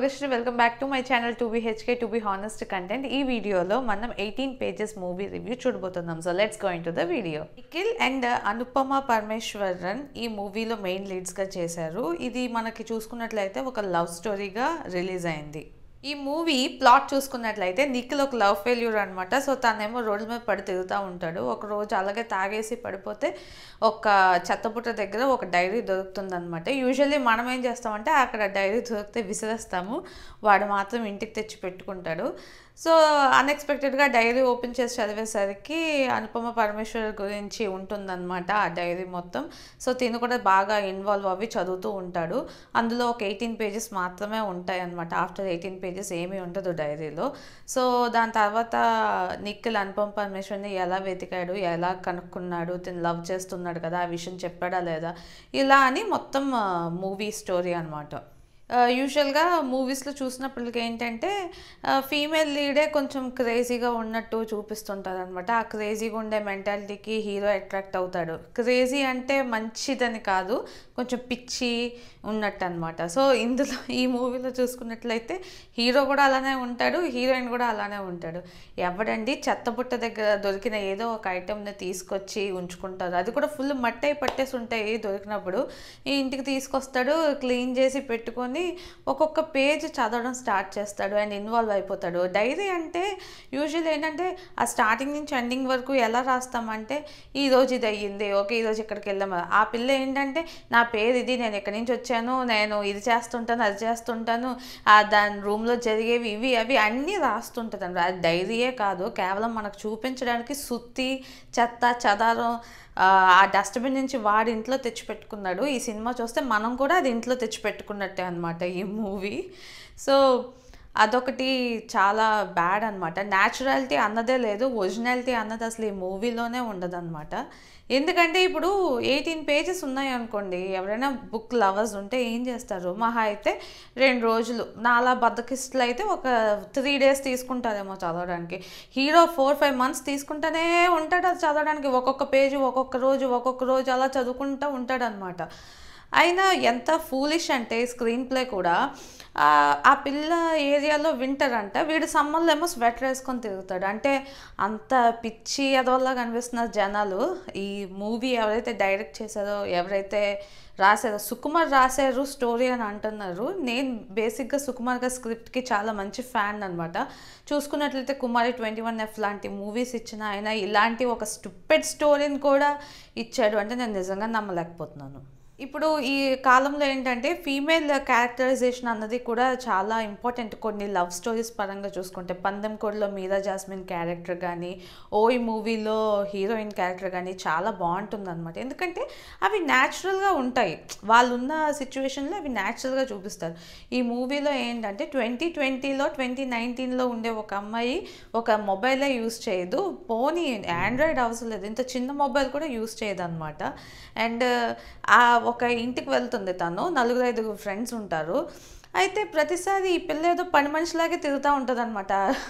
Yogasri welcome back to my channel two B HK to be honest content ఈ వీడియోలో మనం eighteen pages movie review చూడబోతున్నాం so let's going to the video Nikhil and Anupama Parameswaran ఈ మూవీలో main లీడ్స్గా చేశారు ఇది మనకి చూసుకున్నట్లయితే ఒక లవ్ స్టోరీగా రిలీజ్ అయింది ఈ మూవీ ప్లాట్ చూసుకున్నట్లయితే నిఖిల్ ఒక లవ్ ఫెయిల్యూర్ అనమాట సో తనేమో రోడ్ల మీద పడి తిరుగుతూ ఉంటాడు ఒక రోజు అలాగే తాగేసి పడిపోతే ఒక చెత్తపుట్ట దగ్గర ఒక డైరీ దొరుకుతుంది అనమాట యూజువల్లీ మనం ఏం చేస్తామంటే అక్కడ డైరీ దొరికితే విసిరేస్తాము వాడు మాత్రం ఇంటికి తెచ్చి పెట్టుకుంటాడు సో అన్ఎక్స్పెక్టెడ్గా డైరీ ఓపెన్ చేసి చదివేసరికి అనుపమ పరమేశ్వర్ గురించి ఉంటుందన్నమాట ఆ డైరీ మొత్తం సో తిను కూడా బాగా ఇన్వాల్వ్ అవ్వి చదువుతూ ఉంటాడు అందులో ఒక ఎయిటీన్ పేజెస్ మాత్రమే ఉంటాయి అనమాట ఆఫ్టర్ ఎయిటీన్ పేజెస్ ఏమీ ఉండదు డైరీలో సో దాని తర్వాత నిఖిల్ అనుపమ పరమేశ్వర్ని ఎలా వెతికాడు ఎలా కనుక్కున్నాడు తిను లవ్ చేస్తున్నాడు కదా ఆ విషయం చెప్పాడా లేదా ఇలా అని మొత్తం మూవీ స్టోరీ అనమాట యూజువల్గా మూవీస్లో చూసినప్పటికి ఏంటంటే ఫీమేల్ లీడే కొంచెం క్రేజీగా ఉన్నట్టు చూపిస్తుంటారు అనమాట ఆ క్రేజీగా ఉండే మెంటాలిటీకి హీరో అట్రాక్ట్ అవుతాడు క్రేజీ అంటే మంచిదని కాదు కొంచెం పిచ్చి ఉన్నట్టు అనమాట సో ఇందులో ఈ మూవీలో చూసుకున్నట్లయితే హీరో కూడా అలానే ఉంటాడు హీరోయిన్ కూడా అలానే ఉంటాడు ఎవడండి చెత్తబుట్ట దగ్గర దొరికిన ఏదో ఒక ఐటెంని తీసుకొచ్చి ఉంచుకుంటారు అది కూడా ఫుల్ మట్టి అయి పట్టేసి ఉంటాయి దొరికినప్పుడు ఈ ఇంటికి తీసుకొస్తాడు క్లీన్ చేసి పెట్టుకొని ఒక్కొక్క పేజ్ చదవడం స్టార్ట్ చేస్తాడు అండ్ ఇన్వాల్వ్ అయిపోతాడు డైరీ అంటే యూజువల్ ఏంటంటే ఆ స్టార్టింగ్ నుంచి ఎండింగ్ వరకు ఎలా రాస్తామంటే ఈ రోజు ఇది అయ్యింది ఓకే ఈరోజు ఇక్కడికి వెళ్ళాము ఆ పిల్ల ఏంటంటే నా పేరు ఇది నేను ఎక్కడి నుంచి వచ్చాను నేను ఇది చేస్తుంటాను అది చేస్తుంటాను ఆ దాని రూమ్లో జరిగేవి ఇవి అవి అన్నీ రాస్తుంటుంది అనమాట అది డైరీయే కాదు కేవలం మనకు చూపించడానికి సుత్తి చెత్త చెదారం ఆ డస్ట్బిన్ నుంచి వాడి ఇంట్లో తెచ్చిపెట్టుకున్నాడు ఈ సినిమా చూస్తే మనం కూడా అది ఇంట్లో తెచ్చిపెట్టుకున్నట్టే అనమాట ఈ మూవీ సో అదొకటి చాలా బ్యాడ్ అనమాట న్యాచురాలిటీ అన్నదే లేదు ఒరిజినాలిటీ అన్నది అసలు ఈ మూవీలోనే ఉండదన్నమాట ఎందుకంటే ఇప్పుడు ఎయిటీన్ పేజెస్ ఉన్నాయి అనుకోండి ఎవరైనా బుక్ లవర్స్ ఉంటే ఏం చేస్తారు మహా అయితే రెండు రోజులు నాలా బద్దకిస్టులు అయితే ఒక త్రీ డేస్ తీసుకుంటారేమో చదవడానికి హీరో ఫోర్ ఫైవ్ మంత్స్ తీసుకుంటూనే ఉంటాడు అది చదవడానికి ఒక్కొక్క పేజీ ఒక్కొక్క రోజు ఒక్కొక్క రోజు అలా చదువుకుంటూ ఉంటాడు అనమాట అయినా ఎంత ఫూలిష్ అంటే స్క్రీన్ ప్లే కూడా ఆ పిల్ల ఏరియాలో వింటర్ అంట వీడు సమ్మర్లో ఏమో స్వెటర్ వేసుకొని తిరుగుతాడు అంటే అంత పిచ్చి అదోలా కనిపిస్తున్నారు జనాలు ఈ మూవీ ఎవరైతే డైరెక్ట్ చేశారో ఎవరైతే రాశారో సుకుమార్ రాశారు స్టోరీ అని అంటున్నారు నేను బేసిక్గా సుకుమార్ గారి స్క్రిప్ట్కి చాలా మంచి ఫ్యాన్ అనమాట చూసుకున్నట్లయితే కుమారి ట్వంటీ వన్ ఎఫ్ లాంటి మూవీస్ ఇచ్చిన ఆయన ఇలాంటి ఒక స్టూపెడ్ స్టోరీని కూడా ఇచ్చాడు అంటే నేను నిజంగా నమ్మలేకపోతున్నాను ఇప్పుడు ఈ కాలంలో ఏంటంటే ఫీమేల్ క్యారెక్టరైజేషన్ అన్నది కూడా చాలా ఇంపార్టెంట్ కొన్ని లవ్ స్టోరీస్ పరంగా చూసుకుంటే పందెం కోడ్లో మీరా జాస్మిన్ క్యారెక్టర్ కానీ ఓయి మూవీలో హీరోయిన్ క్యారెక్టర్ కానీ చాలా బాగుంటుంది అనమాట ఎందుకంటే అవి న్యాచురల్గా ఉంటాయి వాళ్ళు ఉన్న సిచ్యువేషన్లో అవి న్యాచురల్గా చూపిస్తారు ఈ మూవీలో ఏంటంటే ట్వంటీ ట్వంటీలో ట్వంటీ నైన్టీన్లో ఉండే ఒక అమ్మాయి ఒక మొబైలే యూస్ చేయదు పోనీ ఆండ్రాయిడ్ అవసరం లేదు ఇంత చిన్న మొబైల్ కూడా యూస్ చేయదు అనమాట అండ్ ఆ ఒక ఇంటికి వెళ్తుంది తను నలుగురు ఐదుగురు ఫ్రెండ్స్ ఉంటారు అయితే ప్రతిసారి ఈ పిల్ల ఏదో పని మనిషిలాగే తిరుగుతూ ఉంటుంది అనమాట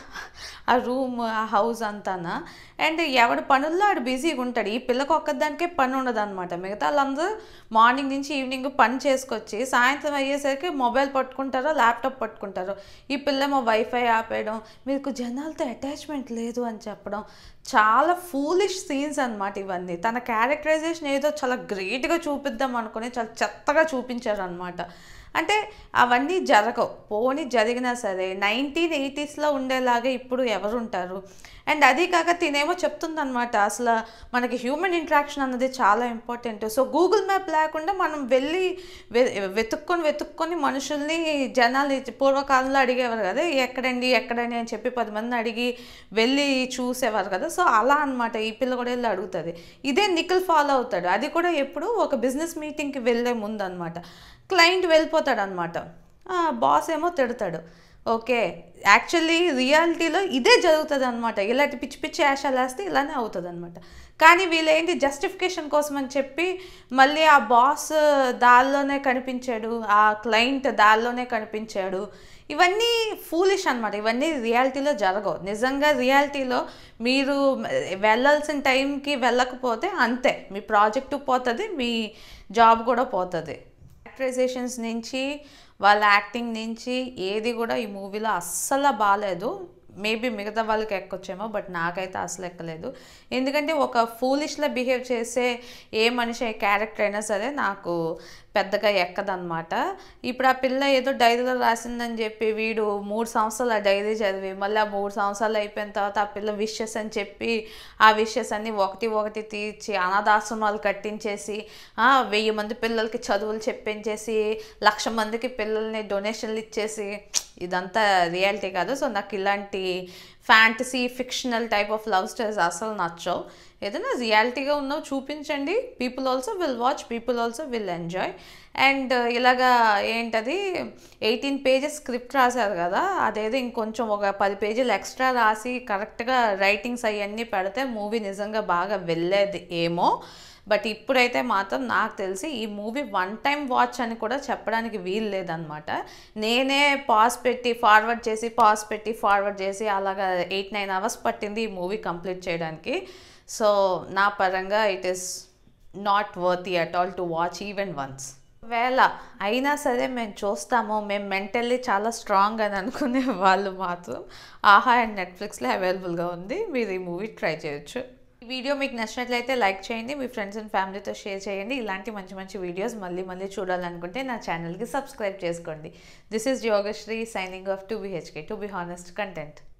ఆ రూమ్ ఆ హౌస్ అంతానా అండ్ ఎవడు పనుల్లో ఆడు బిజీగా ఉంటాడు ఈ పిల్లకి ఒక్కదానికే పని ఉండదు అనమాట మిగతా వాళ్ళందరూ మార్నింగ్ నుంచి ఈవినింగ్ పని చేసుకొచ్చి సాయంత్రం అయ్యేసరికి మొబైల్ పట్టుకుంటారో ల్యాప్టాప్ పట్టుకుంటారో ఈ పిల్లేమో వైఫై ఆపేయడం మీకు జనాలతో అటాచ్మెంట్ లేదు అని చెప్పడం చాలా ఫూలిష్ సీన్స్ అనమాట ఇవన్నీ తన క్యారెక్టరైజేషన్ ఏదో చాలా గ్రేట్గా చూపిద్దాం అనుకుని చాలా చెత్తగా చూపించారు అనమాట అంటే అవన్నీ జరగవు పోనీ జరిగినా సరే నైన్టీన్ ఎయిటీస్లో ఉండేలాగా ఇప్పుడు ఎవరు ఉంటారు అండ్ అది కాక తినేమో చెప్తుందనమాట అసలు మనకి హ్యూమన్ ఇంట్రాక్షన్ అన్నది చాలా ఇంపార్టెంట్ సో గూగుల్ మ్యాప్ లేకుండా మనం వెళ్ళి వెతుక్కొని వెతుక్కొని మనుషుల్ని జనాలు పూర్వకాలంలో అడిగేవారు కదా ఎక్కడండి ఎక్కడండి అని చెప్పి పది మందిని అడిగి వెళ్ళి చూసేవారు కదా సో అలా అనమాట ఈ పిల్ల కూడా వెళ్ళి అడుగుతుంది ఇదే నిఖిల్ ఫాలో అవుతాడు అది కూడా ఎప్పుడు ఒక బిజినెస్ మీటింగ్కి వెళ్ళే ముందు అనమాట క్లయింట్ వెళ్ళిపోతాడు అనమాట బాస్ ఏమో తిడతాడు ఓకే యాక్చువల్లీ రియాలిటీలో ఇదే జరుగుతుంది అనమాట ఇలాంటి పిచ్చి పిచ్చి యాషాలు వేస్తే ఇలానే అవుతుంది అనమాట కానీ వీళ్ళేంటి జస్టిఫికేషన్ కోసం అని చెప్పి మళ్ళీ ఆ బాస్ దానిలోనే కనిపించాడు ఆ క్లయింట్ దానిలోనే కనిపించాడు ఇవన్నీ ఫూలిష్ అనమాట ఇవన్నీ రియాలిటీలో జరగవు నిజంగా రియాలిటీలో మీరు వెళ్ళాల్సిన టైంకి వెళ్ళకపోతే అంతే మీ ప్రాజెక్టు పోతుంది మీ జాబ్ కూడా పోతుంది క్యారెక్టరైజేషన్స్ నుంచి వాళ్ళ యాక్టింగ్ నుంచి ఏది కూడా ఈ మూవీలో అస్సలు బాగాలేదు మేబీ మిగతా వాళ్ళకి ఎక్కొచ్చేమో బట్ నాకైతే అసలు ఎక్కలేదు ఎందుకంటే ఒక ఫూలిష్లా బిహేవ్ చేసే ఏ మనిషి క్యారెక్టర్ అయినా సరే నాకు పెద్దగా ఎక్కదనమాట ఇప్పుడు ఆ పిల్ల ఏదో డైరీలో రాసిందని చెప్పి వీడు మూడు సంవత్సరాలు ఆ డైరీ చదివి మళ్ళీ ఆ మూడు సంవత్సరాలు అయిపోయిన తర్వాత ఆ పిల్ల విషెస్ అని చెప్పి ఆ విషెస్ అన్ని ఒకటి ఒకటి తీర్చి అనాథాశ్రమాలు కట్టించేసి ఆ, వెయ్యి మంది పిల్లలకి చదువులు చెప్పించేసి లక్ష మందికి పిల్లల్ని డొనేషన్లు ఇచ్చేసి ఇదంతా రియాలిటీ కాదు సో నాకు ఇలాంటి fantasy fictional type of love stories అసలు నచ్చవు ఏదైనా రియాలిటీగా ఉన్నవి చూపించండి people also will watch people also will enjoy and ఇలాగా ఏంటది ఎయిటీన్ పేజెస్ స్క్రిప్ట్ రాశారు కదా అదేదో ఇంకొంచెం ఒక పది పేజీలు ఎక్స్ట్రా రాసి కరెక్ట్గా రైటింగ్స్ అవన్నీ పెడితే మూవీ నిజంగా బాగా వెళ్ళేది ఏమో బట్ ఇప్పుడైతే మాత్రం నాకు తెలిసి ఈ మూవీ వన్ టైం వాచ్ అని కూడా చెప్పడానికి వీలు లేదనమాట నేనే పాస్ పెట్టి ఫార్వర్డ్ చేసి పాస్ పెట్టి ఫార్వర్డ్ చేసి అలాగా ఎయిట్ నైన్ అవర్స్ పట్టింది ఈ మూవీ కంప్లీట్ చేయడానికి సో నా పరంగా it is not worth at all to watch even once వేళ అయినా సరే మేము చూస్తాము మేము మెంటల్లీ చాలా స్ట్రాంగ్ అని అనుకునే వాళ్ళు మాత్రం ఆహా అండ్ నెట్ఫ్లిక్స్లో అవైలబుల్గా ఉంది మీరు ఈ మూవీ ట్రై చేయొచ్చు ఈ వీడియో మీకు నచ్చినట్లయితే లైక్ చేయండి మీ ఫ్రెండ్స్ అండ్ ఫ్యామిలీతో షేర్ చేయండి ఇలాంటి మంచి మంచి వీడియోస్ మళ్ళీ మళ్ళీ చూడాలనుకుంటే నా ఛానల్కి సబ్స్క్రైబ్ చేసుకోండి this is Yogashri signing off two BHK to be honest content